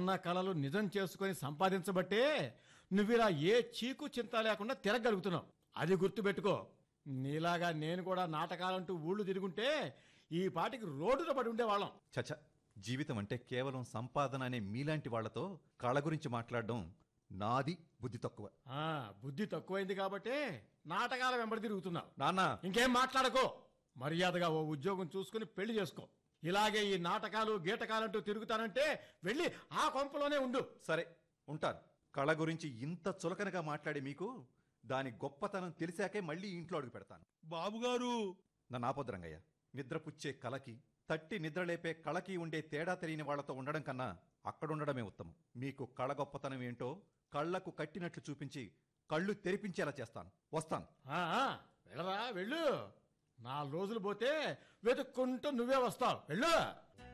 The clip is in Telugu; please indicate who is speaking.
Speaker 1: కన్న కలలు నిజం చేసుకొని సంపాదించబట్టే నువ్విలా ఏ చీకు చింత లేకుండా తిరగలుగుతున్నావు అది గుర్తుపెట్టుకో నీలాగా నేను కూడా నాటకాలంటూ ఊళ్ళు తిరుగుంటే ఈ పాటికి రోడ్డున పడి ఉండేవాళ్ళం
Speaker 2: చచ జీవితం అంటే కేవలం సంపాదన అనే మీలాంటి వాళ్లతో కళ గురించి మాట్లాడడం నాది బుద్ధి తక్కువ
Speaker 1: ఆ బుద్ధి తక్కువైంది కాబట్టే నాటకాల వెంబడి తిరుగుతున్నావు
Speaker 2: నాన్న
Speaker 1: ఇంకేం మాట్లాడకో మర్యాదగా ఓ ఉద్యోగం చూసుకుని పెళ్లి చేసుకో ఇలాగే ఈ నాటకాలు గీటకాలంటూ తిరుగుతానంటే వెళ్ళి ఆ కొంపలోనే ఉండు
Speaker 2: సరే ఉంటాను కళ గురించి ఇంత చులకనగా మాట్లాడే మీకు దాని గొప్పతనం తెలిసాకే మళ్ళీ ఇంట్లో అడుగు పెడతాను
Speaker 3: బాబుగారు
Speaker 2: నన్ను ఆపొద్దురంగయ్య నిద్రపుచ్చే కళకి తట్టి నిద్రలేపే కళకి ఉండే తేడా తెలియని వాళ్లతో ఉండడం కన్నా అక్కడుండడమే ఉత్తమం మీకు కళ గొప్పతనం ఏంటో కళ్ళకు కట్టినట్లు చూపించి కళ్ళు తెరిపించేలా చేస్తాను వస్తాను
Speaker 1: ఆ, ఆ, వెళ్ళరా వెళ్ళు నాలుగు రోజులు పోతే వెతుక్కుంటూ నువ్వే వస్తావు వెళ్ళు